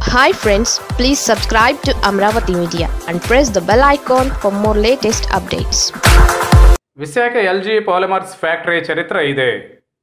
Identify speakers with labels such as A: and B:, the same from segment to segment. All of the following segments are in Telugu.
A: hi friends please subscribe to Amaravati media and press the bell icon for more latest updates
B: Visakha L G Polymers factory చరిత్ర ఇదే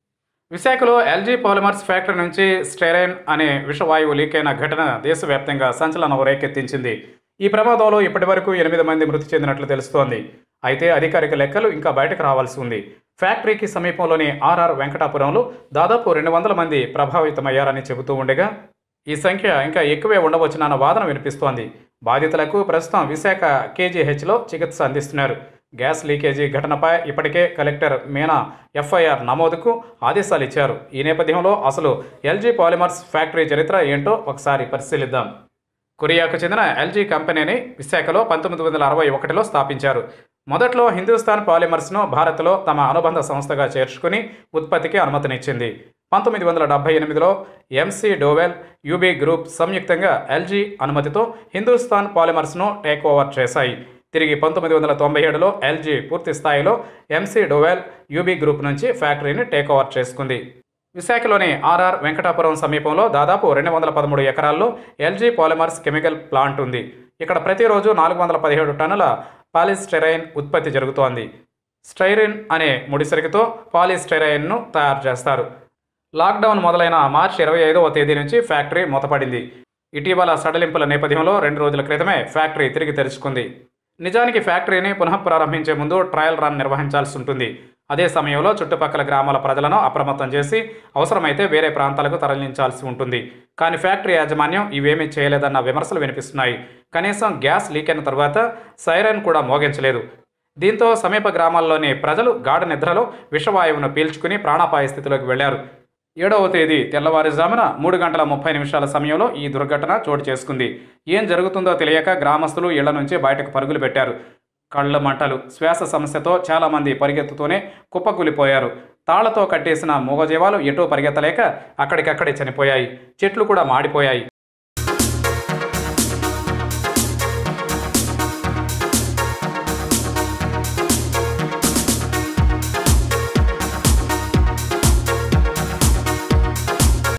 B: విశాఖలో ఎల్జీ పాలిమర్స్ ఫ్యాక్టరీ నుంచి స్టెరైన్ అనే విషవాయువు లీక్ అయిన ఘటన దేశవ్యాప్తంగా సంచలనం రేకెత్తించింది ఈ ప్రమాదంలో ఇప్పటివరకు ఎనిమిది మంది మృతి చెందినట్లు తెలుస్తోంది అయితే అధికారిక లెక్కలు ఇంకా బయటకు రావాల్సి ఉంది ఫ్యాక్టరీకి సమీపంలోని ఆర్ఆర్ వెంకటాపురంలో దాదాపు రెండు వందల మంది ప్రభావితమయ్యారని చెబుతూ ఉండగా ఈ సంఖ్య ఇంకా ఎక్కువే ఉండవచ్చునన్న వాదన వినిపిస్తోంది బాధితులకు ప్రస్తుతం విశాఖ కేజీహెచ్లో చికిత్స అందిస్తున్నారు గ్యాస్ లీకేజీ ఘటనపై ఇప్పటికే కలెక్టర్ మీనా ఎఫ్ఐఆర్ నమోదుకు ఆదేశాలు ఇచ్చారు ఈ నేపథ్యంలో అసలు ఎల్జీ పాలిమర్స్ ఫ్యాక్టరీ చరిత్ర ఏంటో ఒకసారి పరిశీలిద్దాం కొరియాకు చెందిన ఎల్జీ కంపెనీని విశాఖలో పంతొమ్మిది వందల అరవై ఒకటిలో స్థాపించారు మొదట్లో హిందుస్థాన్ పాలిమర్స్ను భారత్లో తమ అనుబంధ సంస్థగా చేర్చుకుని ఉత్పత్తికి అనుమతినిచ్చింది పంతొమ్మిది వందల డెబ్బై ఎనిమిదిలో ఎంసీ డోవెల్ యూబీ గ్రూప్ సంయుక్తంగా ఎల్జీ అనుమతితో హిందుస్థాన్ పాలిమర్స్ను టేక్ ఓవర్ చేశాయి తిరిగి పంతొమ్మిది వందల తొంభై ఏడులో ఎల్జీ పూర్తి స్థాయిలో ఎంసీ డోవెల్ యూబీ గ్రూప్ నుంచి ఫ్యాక్టరీని టేక్ ఓవర్ చేసుకుంది విశాఖలోని ఆర్ఆర్ వెంకటాపురం సమీపంలో దాదాపు రెండు వందల పదమూడు ఎకరాల్లో ఎల్జీ పాలిమర్స్ కెమికల్ ప్లాంట్ ఉంది ఇక్కడ ప్రతిరోజు నాలుగు వందల పదిహేడు టన్నుల పాలిస్టెరైన్ ఉత్పత్తి జరుగుతోంది స్టైరిన్ అనే ముడిసరికతో పాలిస్టెరైన్ను తయారు చేస్తారు లాక్డౌన్ మొదలైన మార్చి ఇరవై ఐదవ తేదీ నుంచి ఫ్యాక్టరీ మూతపడింది ఇటీవల సడలింపుల నేపథ్యంలో రెండు రోజుల క్రితమే ఫ్యాక్టరీ తిరిగి తెరుచుకుంది నిజానికి ఫ్యాక్టరీని పునః ప్రారంభించే ముందు ట్రయల్ రన్ నిర్వహించాల్సి ఉంటుంది అదే సమయంలో చుట్టుపక్కల గ్రామాల ప్రజలను అప్రమత్తం చేసి అవసరమైతే వేరే ప్రాంతాలకు తరలించాల్సి ఉంటుంది కానీ ఫ్యాక్టరీ యాజమాన్యం ఇవేమీ చేయలేదన్న విమర్శలు వినిపిస్తున్నాయి కనీసం గ్యాస్ లీక్ అయిన తర్వాత సైరన్ కూడా మోగించలేదు దీంతో సమీప గ్రామాల్లోని ప్రజలు గాఢ నిద్రలో విషవాయువును పీల్చుకుని ప్రాణాపాయ స్థితిలోకి వెళ్లారు ఏడవ తేదీ తెల్లవారుజామున మూడు గంటల ముప్పై నిమిషాల సమయంలో ఈ దుర్ఘటన చోటు చేసుకుంది ఏం జరుగుతుందో తెలియక గ్రామస్తులు ఇళ్ల నుంచి బయటకు పరుగులు పెట్టారు కళ్ళ మంటలు శ్వాస సమస్యతో చాలామంది పరిగెత్తుతూనే కుప్పకూలిపోయారు తాళ్లతో కట్టేసిన మూగజీవాలు ఎటూ పరిగెత్తలేక అక్కడికక్కడే చనిపోయాయి చెట్లు కూడా మాడిపోయాయి